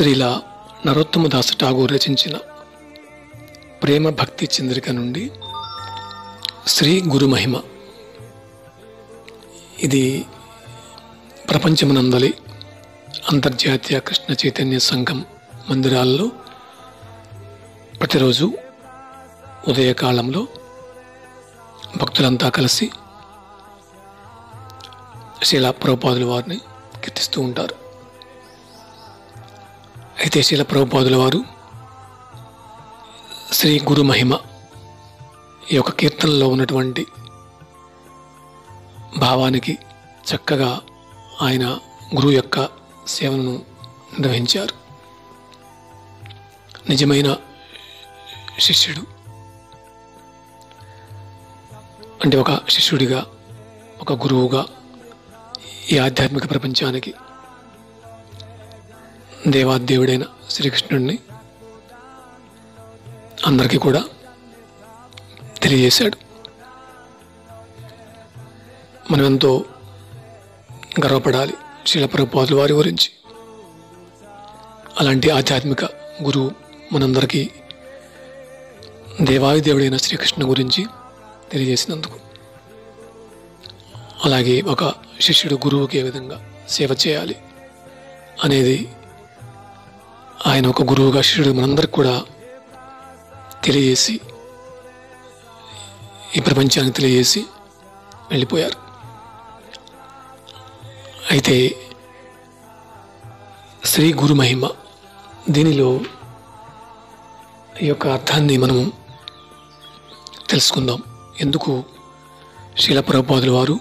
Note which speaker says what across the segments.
Speaker 1: శ్రీల నరోత్తమదాసు ఠాగూర్ రచించిన ప్రేమ భక్తి చంద్రిక నుండి శ్రీ గురు మహిమ ఇది ప్రపంచమునందలి అంతర్జాతీయ కృష్ణ చైతన్య సంఘం మందిరాల్లో ప్రతిరోజు ఉదయకాలంలో భక్తులంతా కలిసి శీలా ప్రభుపాదుల వారిని కీర్తిస్తూ ఉంటారు అయితే శీల ప్రభుపాదుల వారు శ్రీ గురు మహిమ ఈ యొక్క కీర్తనలో ఉన్నటువంటి భావానికి చక్కగా ఆయన గురువు యొక్క సేవను నిర్వహించారు నిజమైన శిష్యుడు అంటే ఒక శిష్యుడిగా ఒక గురువుగా ఈ ఆధ్యాత్మిక ప్రపంచానికి దేవాదేవుడైన శ్రీకృష్ణుడిని అందరికీ కూడా తెలియజేశాడు మనం ఎంతో గర్వపడాలి శిలప్రపాదుల వారి గురించి అలాంటి ఆధ్యాత్మిక గురువు మనందరికీ దేవాది దేవుడైన శ్రీకృష్ణ గురించి తెలియజేసినందుకు అలాగే ఒక శిష్యుడు గురువుకి ఏ విధంగా సేవ చేయాలి అనేది ఆయన ఒక గురువుగా శిష్యుడు మనందరికి కూడా తెలియజేసి ఈ ప్రపంచానికి తెలియజేసి వెళ్ళిపోయారు అయితే శ్రీ గురు మహిమ దీనిలో ఈ యొక్క అర్థాన్ని మనము తెలుసుకుందాం ఎందుకు శీలప్రభాదుల వారు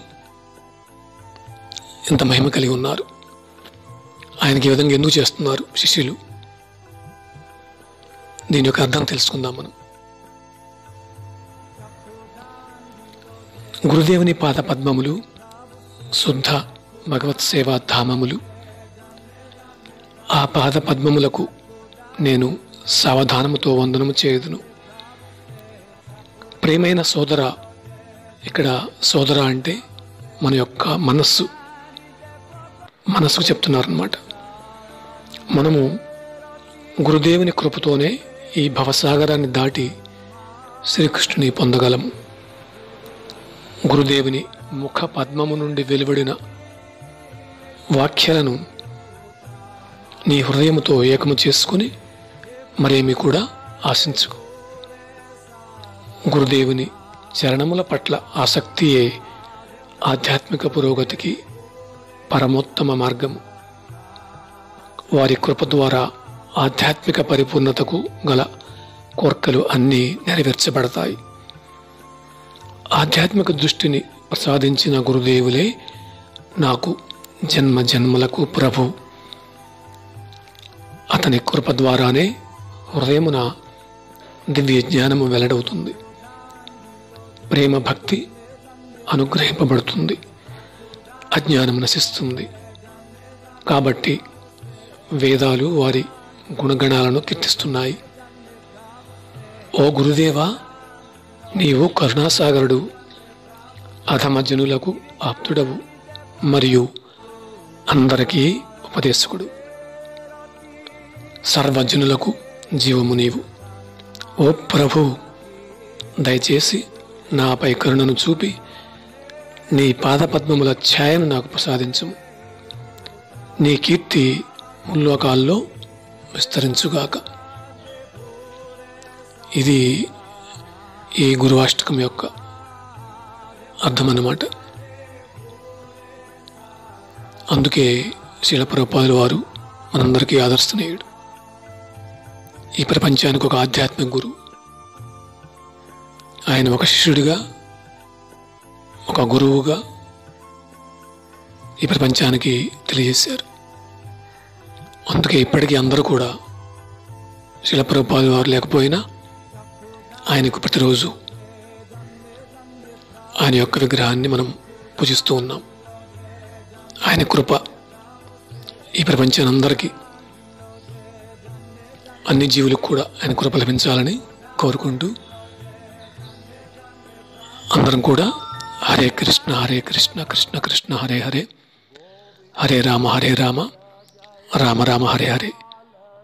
Speaker 1: ఇంత మహిమ కలిగి ఉన్నారు ఆయనకి ఈ విధంగా ఎందుకు చేస్తున్నారు శిష్యులు దీని యొక్క అర్థం తెలుసుకుందాం మనం గురుదేవుని పాద పద్మములు శుద్ధ భగవత్ సేవా ధామములు ఆ పాద పద్మములకు నేను సావధానముతో వందనము చేయుదును ప్రేమైన సోదర ఇక్కడ సోదర అంటే మన యొక్క మనస్సు మనస్సుకు చెప్తున్నారనమాట మనము గురుదేవుని కృపతోనే ఈ భవసాగరాన్ని దాటి శ్రీకృష్ణుని పొందగలము గురుదేవుని ముఖ పద్మము నుండి వెలువడిన వాక్యాలను నీ హృదయముతో ఏకము చేసుకుని మరేమి కూడా ఆశించుకో గురుదేవుని చరణముల పట్ల ఆసక్తియే ఆధ్యాత్మిక పురోగతికి పరమోత్తమ మార్గము వారి కృప ద్వారా ఆధ్యాత్మిక పరిపూర్ణతకు గల కోర్కలు అన్నీ నెరవేర్చబడతాయి ఆధ్యాత్మిక దృష్టిని ప్రసాదించిన గురుదేవులే నాకు జన్మ జన్మలకు ప్రభు అతని కృప ద్వారానే హృదయమున దివ్య జ్ఞానము వెల్లడవుతుంది ప్రేమ భక్తి అనుగ్రహింపబడుతుంది అజ్ఞానం నశిస్తుంది కాబట్టి వేదాలు వారి గుణగణాలను కీర్తిస్తున్నాయి ఓ గురుదేవా నీవు కరుణాసాగరుడు అధమజనులకు ఆప్తుడవు మరియు అందరికీ ఉపదేశకుడు సర్వజనులకు జీవము నీవు ఓ ప్రభు దయచేసి నాపై కరుణను చూపి నీ పాదపద్మముల ఛాయను నాకు ప్రసాదించము నీ కీర్తి ముల్లోకాల్లో విస్తరించుగాక ఇది ఈ గురువాష్టకం యొక్క అర్థం అన్నమాట అందుకే శిలప్రపాదుల వారు మనందరికీ ఆదర్శనీయుడు ఈ ప్రపంచానికి ఒక ఆధ్యాత్మిక గురువు ఆయన ఒక శిష్యుడిగా ఒక గురువుగా ఈ ప్రపంచానికి తెలియజేశారు అందుకే ఇప్పటికీ అందరూ కూడా శిలప్రపాదు వారు లేకపోయినా ఆయనకు ప్రతిరోజు ఆయన యొక్క విగ్రహాన్ని మనం పూజిస్తూ ఉన్నాం ఆయన కృప ఈ ప్రపంచానందరికీ అన్ని జీవులకు కూడా ఆయన కృప లభించాలని కోరుకుంటూ అందరం కూడా హరే కృష్ణ హరే కృష్ణ కృష్ణ కృష్ణ హరే హరే హరే రామ హరే రామ రామ రామ హరే హరే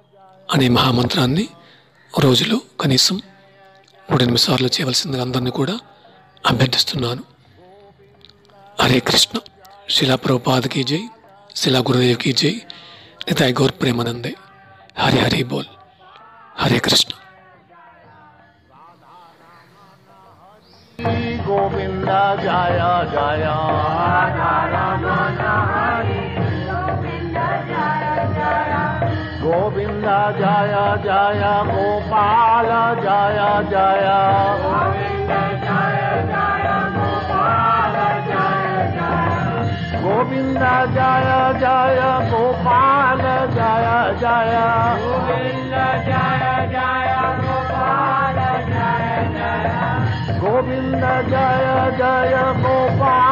Speaker 1: అనే మహామంత్రాన్ని రోజులో కనీసం మూడెనిమిది సార్లు చేయవలసిందిగా అందరినీ కూడా అభ్యర్థిస్తున్నాను హరే కృష్ణ శిలా ప్రభుపాదకి జై శిలా గురుదేవ్కి జై నితాయ్ గౌర్ ప్రేమానందే హరి హరి బోల్ హరే కృష్ణ
Speaker 2: गोविन्द जय जय गोविन्द जय जय गोपाल जय जय गोविन्द जय जय गोपाल जय जय गोविन्द जय जय गोपाल जय जय गोविन्द जय जय गोपाल